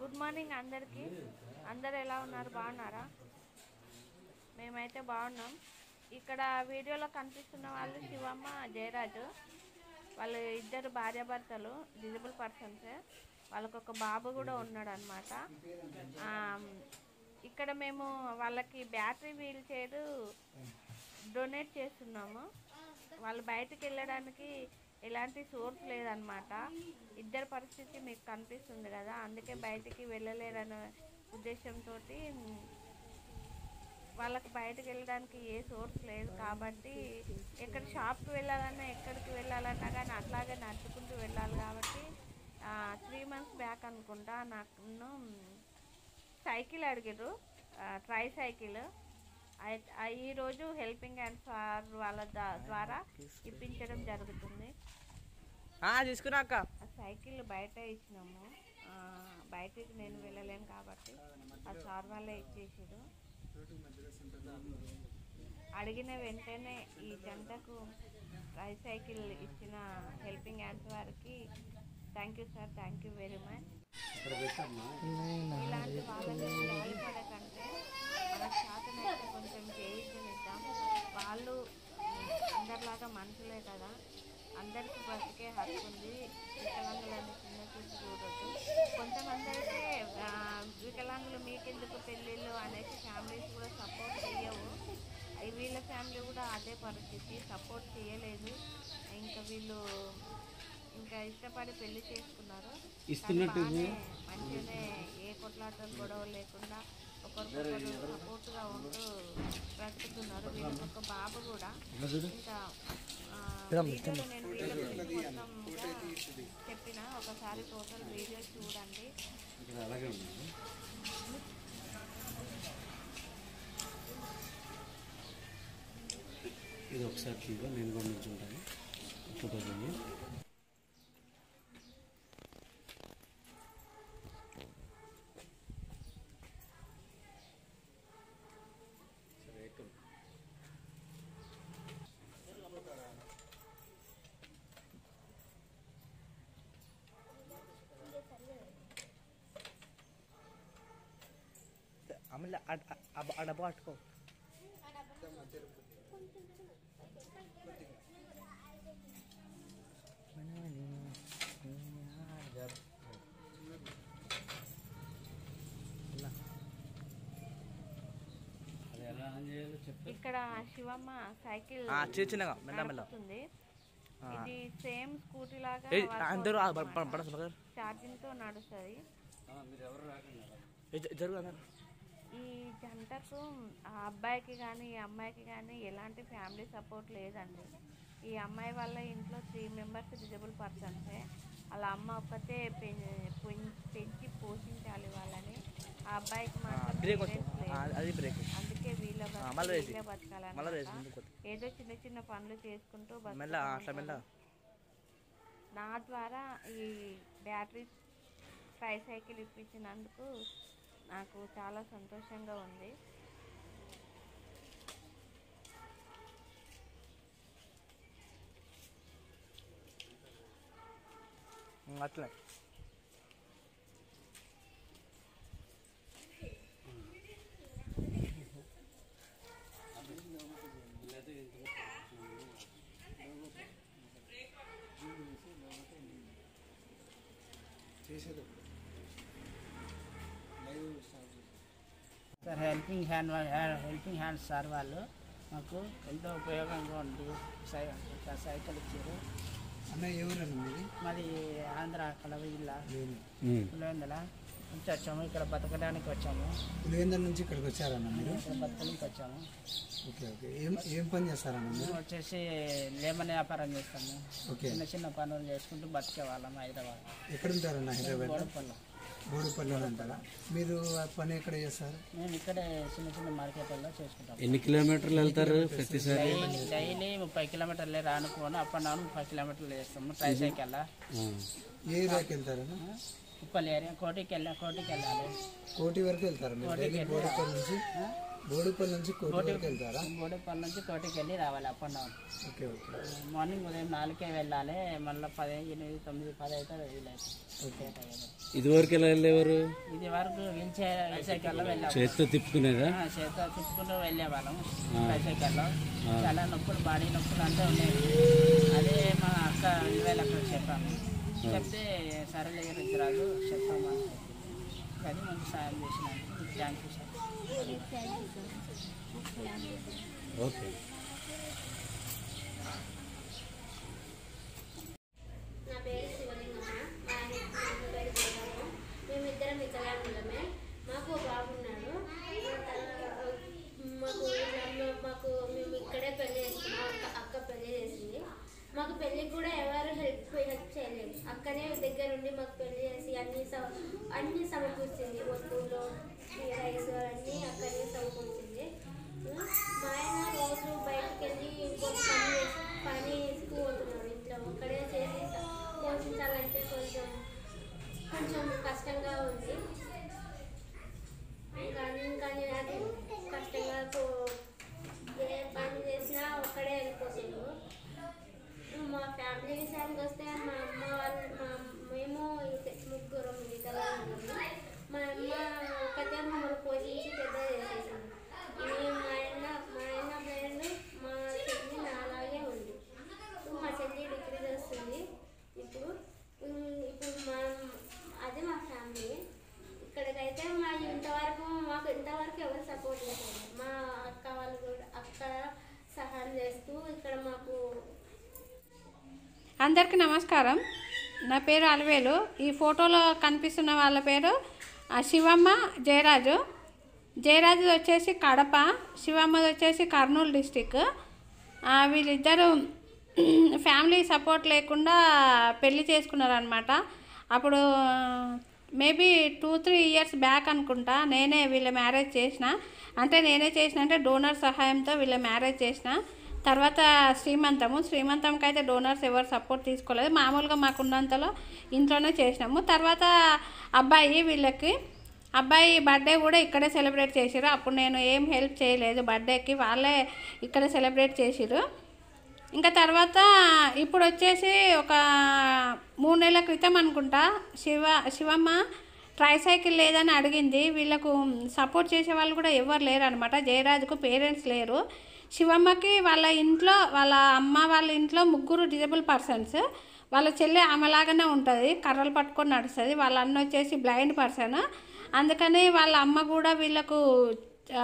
Good morning అందరికీ అందరు ఎలా ఉన్నారు బాగున్నారా మేమైతే బాగున్నాం ఇక్కడ వీడియోలో కనిపిస్తున్న వాళ్ళు శివమ్మ జయరాజు వాళ్ళు ఇద్దరు భార్యాభర్తలు డిజబుల్ పర్సన్సే వాళ్ళకు ఒక బాబు కూడా ఉన్నాడు అనమాట ఇక్కడ మేము వాళ్ళకి బ్యాటరీ వీల్ చైర్ డొనేట్ చేస్తున్నాము వాళ్ళు బయటకు వెళ్ళడానికి ఎలాంటి సోర్స్ లేదనమాట ఇద్దరి పరిస్థితి మీకు కనిపిస్తుంది కదా అందుకే బయటికి వెళ్ళలేరనే ఉద్దేశంతో వాళ్ళకి బయటకు వెళ్ళడానికి ఏ సోర్స్ లేదు కాబట్టి ఎక్కడ షాప్కి వెళ్ళాలన్నా ఎక్కడికి వెళ్ళాలన్నా కానీ అట్లాగే నడుచుకుంటూ వెళ్ళాలి కాబట్టి త్రీ మంత్స్ బ్యాక్ అనుకుంటా నాకు సైకిల్ అడిగారు ట్రై సైకిల్ అయి- ఆ ఈరోజు హెల్పింగ్ హ్యాండ్స్ సార్ వాళ్ళ దా- ద్వారా ఇప్పించడం జరుగుతుంది ఆ, తీసుకున్నాక ఆ సైకిల్ బయట ఇచ్చినాము ఆ, బయటికి నేను వెళ్ళలేను కాబట్టి ఆ సార్ వాళ్ళే ఇచ్చేసారు అడిగిన వెంటనే ఈ జంటకు ట్రై సైకిల్ ఇచ్చిన హెల్పింగ్ హ్యాండ్స్ వారికి thank you sir thank you very much ఇలాంటి వాళ్ళకి సహాయపడకంటే మన శాతనైతే కొంచెం చేయించనిద్దాం వాళ్ళు అందరిలాగా మనుషులే కదా అందరికీ బ్రతికే హక్కు ఉంది వికలాంగులను చిన్న చూసి చూడొద్దు కొంతమంది అయితే ఆ, వికలాంగులు మీకెందుకు పెళ్ళిళ్ళు అనేసి ఫ్యామిలీస్ కూడా సపోర్ట్ చేయవు అయి వీళ్ళ ఫ్యామిలీ కూడా అదే పరిస్థితి సపోర్ట్ చేయలేదు ఇంకా వీళ్ళు ఇంకా ఇష్టపడి పెళ్లి చేసుకున్నారు ఇస్తున్నట్టు కానీ బాగానే మంచిగానే ఏ కొట్లాటలు గొడవలు లేకుండా ఒకరికొకరు సపోర్ట్ గా ఉంటూ బ్రతుకుతున్నారు వీళ్ళకి ఒక బాబు కూడా ఇంకా ఆ, వీడియోలో నేను వీడియో గురించి మొత్తంగా చెప్పిన ఒకసారి టోటల్ వీడియో చూడండి ఇక్కడ అలాగే ఉంది ఇది ఒకసారి తీగా నేను కూడా నిల్చుంటాను ఫోటో తీయండి ఆమె ఆ డబ్బా పట్టుకో అది ఎలా ఆన్ చేయాలో చెప్పు ఇక్కడ శివమ్మ సైకిల్ ఆ, చిన్న చిన్నగా మెల్ల మెల్ల నడుపుతుంది ఆ. ఇది సేమ్ స్కూటీ లాగా ఏయ్, అందరూ ఆ, బ- బ- బడ సుమగారు. ఛార్జింగ్ తో నడుస్తుంది మీరు ఎవరు రాకండి అలా. ఏ, జ- జరుగు అన్నారు ఈ జంటకు ఆ అబ్బాయికి కానీ ఈ అమ్మాయికి కానీ ఎలాంటి ఫ్యామిలీ సపోర్ట్ లేదండి ఈ అమ్మాయి వాళ్ళ ఇంట్లో త్రీ మెంబర్స్ డిజబుల్ పర్సన్సే వాళ్ళ అమ్మ ఒక్కతే పెం- పెం- పెంచి పోషించాలి వాళ్ళని ఆ అబ్బాయికి మాత్రం బ్రేక్ parents వచ్చింది లేరు. అది బ్రేక్ అందుకే వీళ్ళ ఆ, బతుకు మళ్ళా వేసి. వీళ్ళే మళ్ళా బతకాలన్నమాట. వేసి ముందుకు పోతే. ఏదో చిన్న చిన్న పనులు చేసుకుంటూ మెల్ల బతుకుతూ అట్లా మెల్ల ఉంటారు. నా ద్వారా ఈ బ్యాటరీ ట్రై సైకిల్ ఇప్పించినందుకు నాకు చాలా సంతోషంగా ఉంది ఉమ్, అట్లే లేకపోతే ఇంత సార్ హెల్పింగ్ హ్యాండ్ వా- హెల్పింగ్ హ్యాండ్ సార్ వాళ్ళు మాకు ఎంతో ఉపయోగంగా ఉంది సై ఒక సైకిల్ ఇచ్చారు అన్న ఎవరన్నా మీది మరి ఆంధ్ర కలవీళ్ళ ఉమ్. పులివెందుల నుంచి వచ్చాము ఇక్కడ బతకడానికి వచ్చాము పులివెందుల నుంచి ఇక్కడికి వచ్చారన్న మీరు ఇక్కడ బతకడానికి వచ్చాము ఓకే ఓకే ఏం ఏం పని చేస్తారన్న మేము మీరు వచ్చేసి లేమన్ వ్యాపారం చేస్తాము ఓకే చిన్న చిన్న పనులు చేసుకుంటూ బతికే వాళ్ళం హైదరాబాద్ ఎక్కడ ఉంటారన్న హైదరాబాద్ గోడపల్లి బోడుపల్లిలో అంటారా మీరు ఆ పని ఎక్కడ చేస్తారు మేము ఇక్కడే చిన్న చిన్న మార్కెట్లలో చేసుకుంటాం ఎన్ని కిలోమీటర్లు వెళ్తారు ప్రతిసారి డైలీ డైలీ ముప్పై కిలోమీటర్లే రానుకోని అప్ అండ్ డౌన్ ముప్పై కిలోమీటర్లు చేస్తాము ట్రై సైకిల్ ఆ. ఏ ఏరియాకి వెళ్తారన్న ఉప్పల్ ఏరియా కోటికి వెళ్ళా కోటికి వెళ్ళాలి కోటి వరకు వెళ్తారు మీరు డైలీ బోడుపల్లి నుంచి ఆ? బోడుపల్లి నుంచి కోటి వరకు వెళ్తారా బోడేపల్లి నుంచి కోటికి వెళ్ళి రావాలి up and down okay okay morning ఉదయం నాలుగే వెళ్ళాలి మళ్ళీ పది ఎనిమిది తొమ్మిది పది అయితే వీలైతే ఇదివరకు ఎలా వెళ్ళేవారు ఇది వరకు వీల్ చైర్ సైకిల్లో వెళ్ళాము చేతితో తిప్పుకునేదా ఆ, చేత తిప్పుకుంటూ వెళ్ళేవాళ్ళం సైకిల్లో చాలా నొప్పులు బాడీ నొప్పులు అంతా ఉండేవి అదే మా అక్క ఇరవై అక్కడ చెప్పాము చెప్తే సరేలే రుచిరాజు చెప్తాము అని చెప్పింది. అది మంచి సాయం చేసినందుకు థ్యాంక్ యూ సార్ ఓకే నా పేరు శివలింగమ్మ మా ఆయన మా అమ్మ పేరు దేవమ్మ మేమిద్దరం వికలాంగులమే మాకు ఒక బాబు ఉన్నాడు తన- మాకు నన్ను- మాకు మేము ఇక్కడే పెళ్లి చేసుకున్నాం అక్క అక్క పెళ్లి చేసింది మాకు పెళ్ళికి కూడా ఎవరు హెల్ప్ హెల్ప్ చేయలేదు అక్కనే దగ్గరుండి మాకు పెళ్లి చేసి అన్ని సమ అన్ని సమకూర్చింది వస్తువులు రైస్ అన్నీ అక్కడే సమకూర్చింది మా ఆయన రోజు బయటకు వెళ్ళి ఇంకొక పని చేసి పని పోతున్నాడు ఇంట్లో ఒక్కడే చేసి పోషించాలంటే కొంచెం కొంచెం కష్టంగా ఉంది కానీ కానీ అది కష్టంగా పో- ఏ పని చేసినా ఒక్కడే వెళ్ళిపోతుంది మా ఫ్యామిలీ విషయానికి వస్తే మా అమ్మ వాళ్ళు మా మేము ఇక- ముగ్గురం వికలాంగులము మా అమ్మ ఒక్కతే మమ్మల్ని పోషించి పెద్ద చేసేసింది మేము మా ఆయన మా ఆయన ఫ్రెండ్ మా చెల్లి నాలాగే ఉంది మా చెల్లి డిగ్రీ చేస్తుంది ఇప్పుడు ఉమ్, ఇప్పుడు మా అది మా ఫ్యామిలీ ఇక్కడికైతే మా ఇంతవరకు మాకు ఇంతవరకు ఎవరు సపోర్ట్ చేశారు మా అక్క వాళ్ళు కూడా అక్క సహాయం చేస్తూ ఇక్కడ మాకు అందరికీ నమస్కారం నా పేరు అలవేలు ఈ ఫోటోలో కనిపిస్తున్న వాళ్ళ పేరు ఆ, శివమ్మ జయరాజు జయరాజు వచ్చేసి కడప శివమ్మది వచ్చేసి కర్నూలు డిస్టిక్ ఆ, వీళ్ళిద్దరూ ఫ్యామిలీ సపోర్ట్ లేకుండా పెళ్లి చేసుకున్నారనమాట అప్పుడు maybe two three years back అనుకుంటా నేనే వీళ్ళ మ్యారేజ్ చేసిన అంటే నేనే చేసిన అంటే డోనర్ సహాయంతో వీళ్ళ మ్యారేజ్ చేసిన తర్వాత శ్రీమంతము శ్రీమంతంకి అయితే డోనర్స్ ఎవరు సపోర్ట్ తీసుకోలేదు మామూలుగా మాకున్నంతలో ఇంట్లోనే చేసినాము తర్వాత అబ్బాయి వీళ్ళకి అబ్బాయి బర్త్డే కూడా ఇక్కడే సెలబ్రేట్ చేసిరు అప్పుడు నేను ఏం హెల్ప్ చేయలేదు బర్త్డేకి వాళ్ళే ఇక్కడే సెలబ్రేట్ చేసిరు ఇంకా తర్వాత ఇప్పుడు వచ్చేసి ఒక మూడు నెలల క్రితం అనుకుంటా శివ శివమ్మ ట్రైసైకిల్ లేదని అడిగింది వీళ్ళకు సపోర్ట్ చేసే వాళ్ళు కూడా ఎవరు లేరు అనమాట జయరాజుకు పేరెంట్స్ లేరు శివమ్మకి వాళ్ళ ఇంట్లో వాళ్ళ అమ్మ వాళ్ళ ఇంట్లో ముగ్గురు డిజబుల్ పర్సన్స్ వాళ్ళ చెల్లి ఆమెలాగానే ఉంటుంది కర్రలు పట్టుకొని నడుస్తుంది వాళ్ళ అన్న వచ్చేసి బ్లైండ్ పర్సన్ అందుకని వాళ్ళ అమ్మ కూడా వీళ్ళకు ఆ,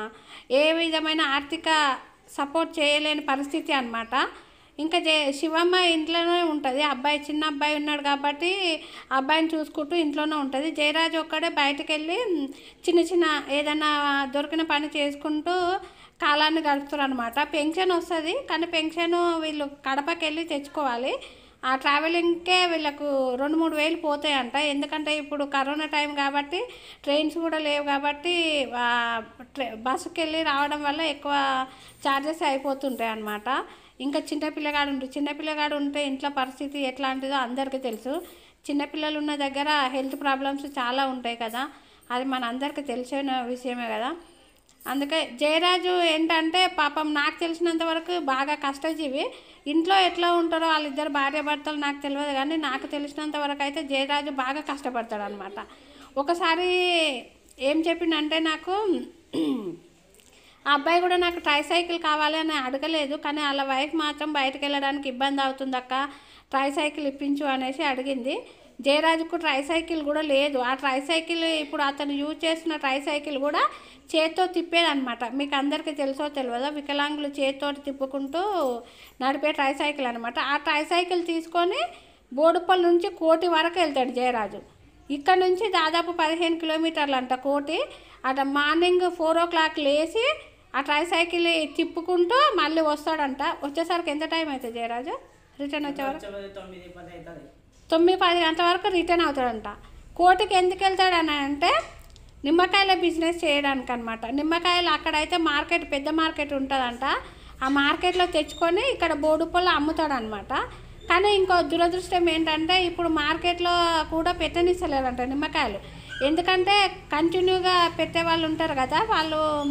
ఏ విధమైన ఆర్థిక సపోర్ట్ చేయలేని పరిస్థితి అన్నమాట ఇంకా జే శివమ్మ ఇంట్లోనే ఉంటుంది అబ్బాయి చిన్న అబ్బాయి ఉన్నాడు కాబట్టి అబ్బాయిని చూసుకుంటూ ఇంట్లోనే ఉంటుంది జయరాజు ఒక్కడే బయటకు వెళ్ళి మ్, చిన్న చిన్న ఏదైనా దొరికిన పని చేసుకుంటూ కాలాన్ని గడుపుతారు అనమాట పెన్షన్ వస్తుంది కానీ పెన్షన్ వీళ్ళు కడపకి వెళ్ళి తెచ్చుకోవాలి ఆ ట్రావెలింగ్కే వీళ్ళకు రెండు మూడు వేలు పోతాయంట ఎందుకంటే ఇప్పుడు కరోనా టైం కాబట్టి ట్రైన్స్ కూడా లేవు కాబట్టి ఆ, ట్రై- బస్సుకి వెళ్ళి రావడం వల్ల ఎక్కువ ఛార్జెస్ అయిపోతుంటాయి అన్నమాట ఇంకా చిన్న పిల్లగాడు ఉంటుంది చిన్న పిల్లగాడు ఉంటే ఇంట్లో పరిస్థితి ఎట్లాంటిదో అందరికీ తెలుసు చిన్నపిల్లలు ఉన్న దగ్గర హెల్త్ ప్రాబ్లమ్స్ చాలా ఉంటాయి కదా అది మన అందరికీ తెలిసిన విషయమే కదా అందుకే జయరాజు ఏంటంటే పాపం నాకు తెలిసినంత వరకు బాగా కష్టజీవి ఇంట్లో ఎట్లా ఉంటారో వాళ్ళిద్దరు భార్య భర్తలు నాకు తెలియదు కానీ నాకు తెలిసినంత వరకు అయితే జయరాజు బాగా కష్టపడతాడు అనమాట ఒకసారి ఏం చెప్పిండంటే నాకు ఆ అబ్బాయి కూడా నాకు ట్రైసైకిల్ కావాలి అని అడగలేదు కానీ వాళ్ళ వైఫ్ మాత్రం బయటకు వెళ్ళడానికి ఇబ్బంది అవుతుంది అక్క ట్రైసైకిల్ ఇప్పించు అనేసి అడిగింది జయరాజుకు ట్రైసైకిల్ కూడా లేదు ఆ ట్రైసైకిల్ ఇప్పుడు అతను యూజ్ చేస్తున్న ట్రైసైకిల్ కూడా చేత్తో తిప్పేదన్నమాట మీకు అందరికీ తెలుసో తెలియదో వికలాంగులు చేత్తో తిప్పుకుంటూ నడిపే ట్రైసైకిల్ అనమాట ఆ ట్రైసైకిల్ తీసుకొని బోడుపల్లి నుంచి కోటి వరకు వెళ్తాడు జయరాజు ఇక్కడ నుంచి దాదాపు పదిహేను కిలోమీటర్లు అంట కోటి అట మార్నింగ్ ఫోర్ ఓ క్లాక్ లేచి ఆ ట్రైసైకిల్ తిప్పుకుంటూ మళ్ళీ వస్తాడంట వచ్చేసరికి ఎంత టైం అవుతుంది జయరాజు రిటర్న్ వచ్చేవరకు తొమ్మిది పది అవుతుంది తొమ్మిది పది గంటల వరకు రిటర్న్ అవుతాడంట కోటికి ఎందుకు వెళ్తాడని అంటే నిమ్మకాయల బిజినెస్ చేయడానికి అనమాట నిమ్మకాయలు అక్కడైతే మార్కెట్ పెద్ద మార్కెట్ ఉంటుందంట ఆ మార్కెట్లో తెచ్చుకొని ఇక్కడ బోడుపల్లో అమ్ముతాడనమాట కానీ ఇంకో దురదృష్టం ఏంటంటే ఇప్పుడు మార్కెట్లో కూడా పెట్టనిస్తలేరంట నిమ్మకాయలు ఎందుకంటే కంటిన్యూగా పెట్టే వాళ్ళు ఉంటారు కదా వాళ్ళు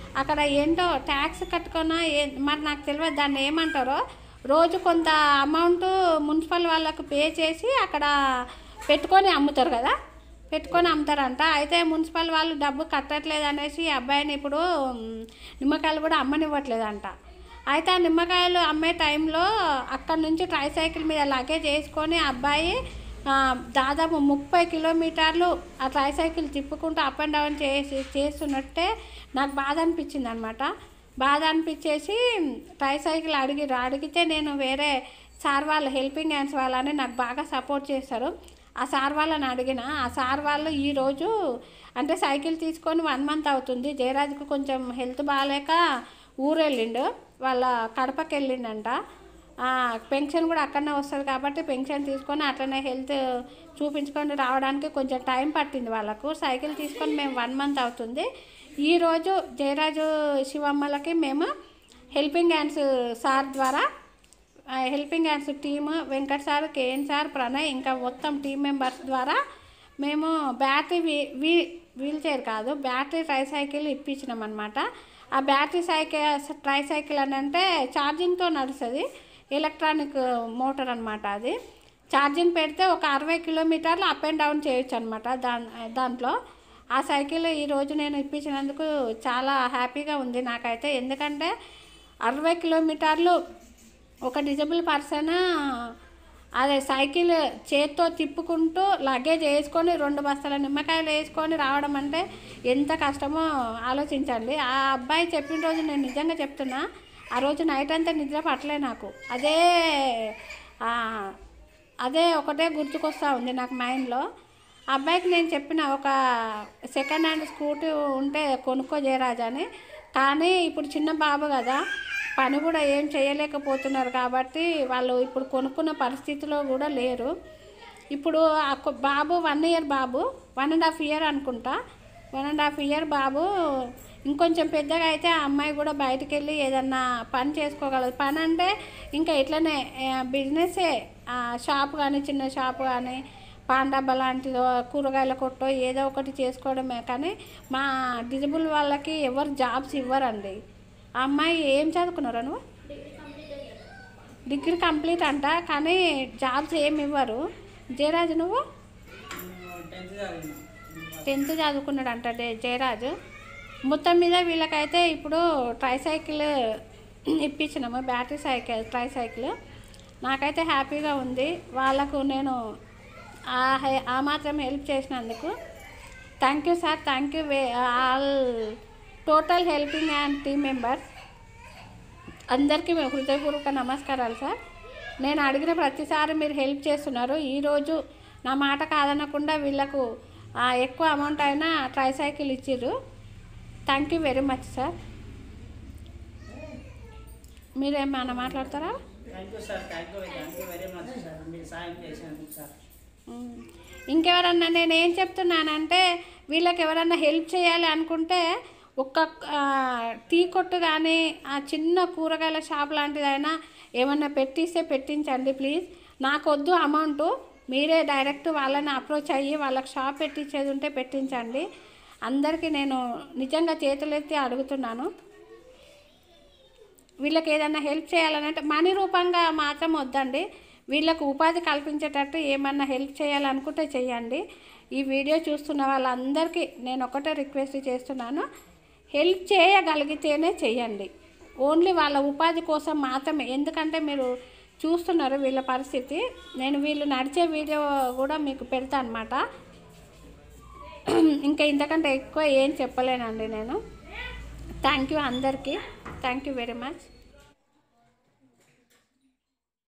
అక్కడ ఏంటో ట్యాక్స్ కట్టుకున్నా ఏ మరి నాకు తెలియదు దాన్ని ఏమంటారో రోజు కొంత అమౌంట్ మున్సిపల్ వాళ్ళకు పే చేసి అక్కడ పెట్టుకొని అమ్ముతారు కదా పెట్టుకొని అమ్ముతారంట అయితే మున్సిపల్ వాళ్ళు డబ్బు కట్టట్లేదు అనేసి ఈ అబ్బాయిని ఇప్పుడు మ్, నిమ్మకాయలు కూడా అమ్మనివ్వట్లేదంట అయితే ఆ నిమ్మకాయలు అమ్మే టైంలో అక్కడ నుంచి ట్రైసైకిల్ మీద లగేజ్ వేసుకొని ఆ అబ్బాయి ఆ, దాదాపు ముప్పై కిలోమీటర్లు ఆ ట్రైసైకిల్ తిప్పుకుంటూ అప్ అండ్ డౌన్ చేసి చేస్తున్నట్టే నాకు బాధ అనిపించింది అనమాట బాధ అనిపించేసి ట్రైసైకిల్ అడిగి అడిగితే నేను వేరే సార్ వాళ్ళు హెల్పింగ్ హ్యాండ్స్ వాళ్ళని నాకు బాగా సపోర్ట్ చేస్తారు ఆ సార్ వాళ్ళని అడిగిన ఆ సార్ వాళ్ళు ఈరోజు అంటే సైకిల్ తీసుకొని వన్ మంత్ అవుతుంది జయరాజ్కి కొంచెం హెల్త్ బాగాలేక ఊరు వెళ్ళిండు వాళ్ళ కడపకి వెళ్ళిండంట ఆ, పెన్షన్ కూడా అక్కడనే వస్తుంది కాబట్టి పెన్షన్ తీసుకొని అట్లనే హెల్త్ చూపించుకొని రావడానికి కొంచెం టైం పట్టింది వాళ్ళకు సైకిల్ తీసుకొని మేము వన్ మంత్ అవుతుంది ఈరోజు జయరాజు శివమ్మలకి మేము హెల్పింగ్ హ్యాండ్స్ సార్ ద్వారా ఆ, helping hands team Venkat sir KN sir Pranay ఇంకా మొత్తం టీం మెంబర్స్ ద్వారా మేము బ్యాటరీ వీ వీ వీల్ చైర్ కాదు బ్యాటరీ ట్రైసైకిల్ ఇప్పించినాం అనమాట ఆ బ్యాటరీ సైకిల్ ట్రైసైకిల్ అని అంటే ఛార్జింగ్తో నడుస్తుంది ఎలక్ట్రానిక్ మోటార్ అనమాట అది ఛార్జింగ్ పెడితే ఒక అరవై కిలోమీటర్లు అప్ అండ్ డౌన్ చేయొచ్చు అనమాట దా దాంట్లో ఆ సైకిల్ ఈరోజు నేను ఇప్పించినందుకు చాలా హ్యాపీగా ఉంది నాకైతే ఎందుకంటే అరవై కిలోమీటర్లు ఒక డిజబుల్ పర్సన్ అదే సైకిల్ చేత్తో తిప్పుకుంటూ లగేజ్ వేసుకొని రెండు బస్తాల నిమ్మకాయలు వేసుకొని రావడం అంటే ఎంత కష్టమో ఆలోచించండి ఆ అబ్బాయి చెప్పిన రోజు నేను నిజంగా చెప్తున్నా ఆ రోజు నైట్ అంతా నిద్ర పట్టలే నాకు అదే ఆ, అదే ఒకటే గుర్తుకొస్తూ ఉంది నాకు మైండ్లో ఆ అబ్బాయికి నేను చెప్పిన ఒక సెకండ్ హ్యాండ్ స్కూటీ ఉంటే కొనుక్కో జయరాజ్ అని కానీ ఇప్పుడు చిన్న బాబు కదా పని కూడా ఏం చేయలేకపోతున్నారు కాబట్టి వాళ్ళు ఇప్పుడు కొనుక్కున్న పరిస్థితిలో కూడా లేరు ఇప్పుడు ఆ కొ- బాబు వన్ ఇయర్ బాబు వన్ అండ్ హాఫ్ ఇయర్ అనుకుంటా వన్ అండ్ హాఫ్ ఇయర్ బాబు ఇంకొంచెం పెద్దగా అయితే ఆ అమ్మాయి కూడా బయటికి వెళ్ళి ఏదన్నా పని చేసుకోగలదు పని అంటే ఇంకా ఇట్లనే బిజినెసే షాప్ కానీ చిన్న షాప్ కానీ పాన్ డబ్బా లాంటిదో కూరగాయల కొట్టో ఏదో ఒకటి చేసుకోవడమే కానీ మా డిజబుల్ వాళ్ళకి ఎవరు జాబ్స్ ఇవ్వరండి ఆ అమ్మాయి ఏం చదువుకున్నారా నువ్వు డిగ్రీ కంప్లీట్ అంట కానీ జాబ్స్ ఏమి ఇవ్వరు జయరాజు నువ్వు టెన్త్ చదివిన టెన్త్ చదువుకున్నాడు అంట డే- జయరాజు మొత్తం మీద వీళ్ళకైతే ఇప్పుడు ట్రైసైకిల్ ఇప్పించినాము బ్యాటరీ సైకిల్ ట్రైసైకిల్ నాకైతే హ్యాపీగా ఉంది వాళ్ళకు నేను ఆ హె- ఆ మాత్రం హెల్ప్ చేసినందుకు thank you sir thank you we all total helping and team members అందరికీ మేము హృదయపూర్వక నమస్కారాలు సార్ నేను అడిగిన ప్రతిసారి మీరు హెల్ప్ చేస్తున్నారు ఈరోజు నా మాట కాదనకుండా వీళ్ళకు ఆ, ఎక్కువ అమౌంట్ అయినా ట్రైసైకిల్ ఇచ్చిర్రు thank you very much sir మీరేమైనా మాట్లాడతారా thank you sir thank you thank you very much sir మీరు సాయం చేసినందుకు సార్ ఉమ్. ఇంకెవరన్నా నేను ఏం చెప్తున్నానంటే వీళ్ళకి ఎవరన్నా హెల్ప్ చేయాలి అనుకుంటే ఒక్క ఆ, టీ కొట్టు కానీ ఆ చిన్న కూరగాయల షాప్ లాంటిదైనా ఏమన్నా పెట్టిస్తే పెట్టించండి ప్లీజ్ నాకు వద్దు అమౌంట్ మీరే డైరెక్ట్ వాళ్ళని అప్రోచ్ అయ్యి వాళ్ళకి షాప్ పెట్టించేది ఉంటే పెట్టించండి అందరికీ నేను నిజంగా చేతులెత్తి అడుగుతున్నాను వీళ్ళకి ఏదైనా హెల్ప్ చేయాలనంటే మనీ రూపంగా మాత్రం వద్దండి వీళ్ళకు ఉపాధి కల్పించేటట్టు ఏమన్నా హెల్ప్ చేయాలనుకుంటే చేయండి ఈ వీడియో చూస్తున్న వాళ్ళందరికీ నేను ఒకటే రిక్వెస్ట్ చేస్తున్నాను హెల్ప్ చేయగలిగితేనే చేయండి ఓన్లీ వాళ్ళ ఉపాధి కోసం మాత్రమే ఎందుకంటే మీరు చూస్తున్నారు వీళ్ళ పరిస్థితి నేను వీళ్ళు నడిచే వీడియో కూడా మీకు పెడతా అనమాట ఇంకా ఇంతకంటే ఎక్కువ ఏం చెప్పలేనండి నేను థ్యాంక్ యూ అందరికీ థ్యాంక్ యూ వెరీ మచ్